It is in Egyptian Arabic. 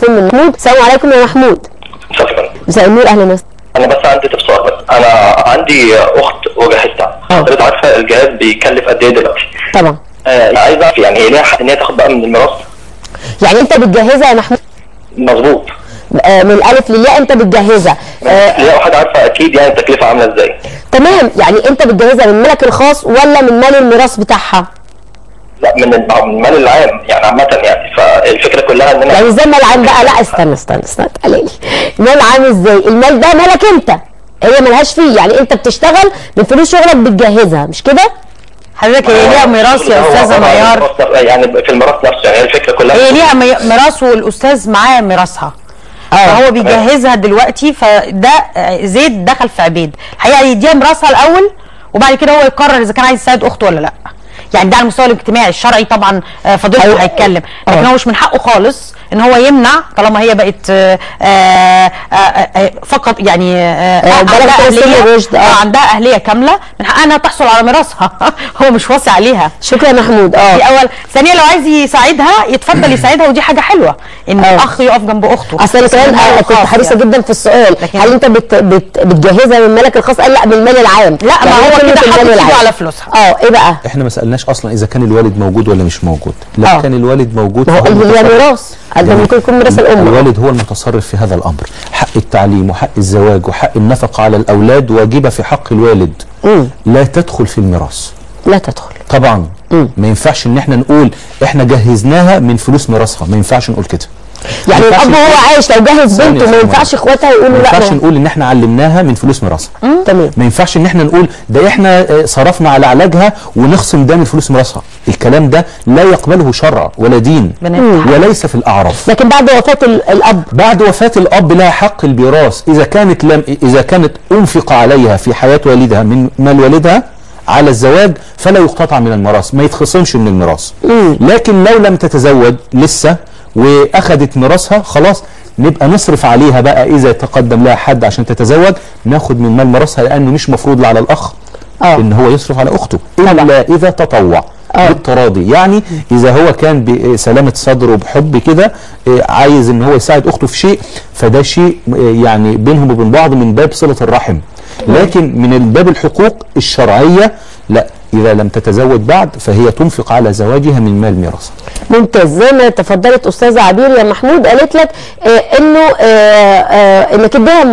من محمود السلام عليكم يا محمود شكرا مساء النور اهلا وسهلا انا بس عندي استفسار بس انا عندي اخت وجهزتها اه. حضرتك عارفه الجهاز بيكلف قد ايه دلوقتي طبعا آه، انا عايز اعرف يعني هي ليها حق ان هي تاخد بقى من الميراث يعني انت بتجهزها يا محمود مظبوط آه، من الالف للياء انت بتجهزها آه، ليها واحد عارفه اكيد يعني التكلفه عامله ازاي تمام يعني انت بتجهزها من مالك الخاص ولا من مال الميراث بتاعها لا من ال- من المال العام يعني عامه يعني فالفكره كلها ان انا يعني ازاي المال العام بقى لا استنى استنى استنى تعالى لي المال العام ازاي المال ده مالك انت هي ملهاش فيه يعني انت بتشتغل من فلوس شغلك بتجهزها مش كده حضرتك هي ليها ميراث يا هو استاذه طبعاً ميار الميراث نفسه- يعني في الميراث نفسه يعني هي الفكره كلها هي ليها مي- ميراث والاستاذ معاه ميراثها فهو بيجهزها دلوقتي فده آه، زيد دخل في عبيد الحقيقه يديها ميراثها الاول وبعد كده هو يقرر اذا كان عايز يساعد اخته ولا لا يعني ده على المستوى الاجتماعي الشرعي طبعا آه، فضيلته أيوة. هيتكلم لكن آه. هو مش من حقه خالص ان هو يمنع طالما هي بقت آه، آه، آه، آه، فقط يعني آه، آه، بلغت عندها سن أهلية- الرشد، آه. آه، عندها اهليه كامله من حقها انها تحصل على ميراثها هو مش واصي عليها شكرا يا محمود اه دي اول ثانيا لو عايز يساعدها يتفضل يساعدها ودي حاجه حلوه ان آه. الاخ يقف جنب اخته اصل انا كمان المال آه، كنت الخاص حريصه يعني. جدا في السؤال لكن- هل انت بت بت بتجهزها من مالك الخاص قال لا من المال العام لا ما يعني هو كلمة كده المال حاطط العام. ايده على فلوسها اه ايه بقى احنا ما سالناش اصلا اذا كان الوالد موجود ولا مش موجود لو آه. كان الوالد موجود ما هو فهو قال لي هي المتصرف. ميراث قال ده يعني ممكن يكون ميراث الام الوالد هو المتصرف في هذا الامر حق التعليم وحق الزواج وحق النفقه على الاولاد واجبه في حق الوالد مم. لا تدخل في الميراث لا تدخل طبعا ما ينفعش ان احنا نقول احنا جهزناها من فلوس ميراثها ما ينفعش نقول كده يعني ما ينفعش الاب وهو نقول- عايش لو جهز ثانية بنته ما ثانية. ينفعش اخواتها يقولوا ما لا ينفعش ما- نقول ان احنا علمناها من فلوس ميراثها تمام ما ينفعش ان احنا نقول ده احنا آه، صرفنا على علاجها ونخصم ده من فلوس ميراثها الكلام ده لا يقبله شرع ولا دين بنفتح. وليس في الاعراف لكن بعد وفاه ال- الاب بعد وفاة الأب لها حق الميراث إذا كانت لم إذا كانت أنفق عليها في حياة والدها من مال والدها على الزواج فلا يقتطع من الميراث ما يتخصمش من الميراث لكن لو لم تتزوج لسه وأخذت ميراثها خلاص نبقى نصرف عليها بقى إذا تقدم لها حد عشان تتزوج ناخد من مال ميراثها لأنه مش مفروض لا على الأخ آه. إن هو يصرف على أخته إلا إذا تطوع آه. بالتراضي يعني اذا هو كان بسلامه صدر وبحب كده آه، عايز ان هو يساعد اخته في شيء فده شيء آه، يعني بينهم وبين بعض من باب صله الرحم لكن من الباب الحقوق الشرعيه لا اذا لم تتزوج بعد فهي تنفق على زواجها من مال ميراثها ممتاز زي ما تفضلت استاذه عبير يا محمود قالت لك آه انه آه آه انك اديها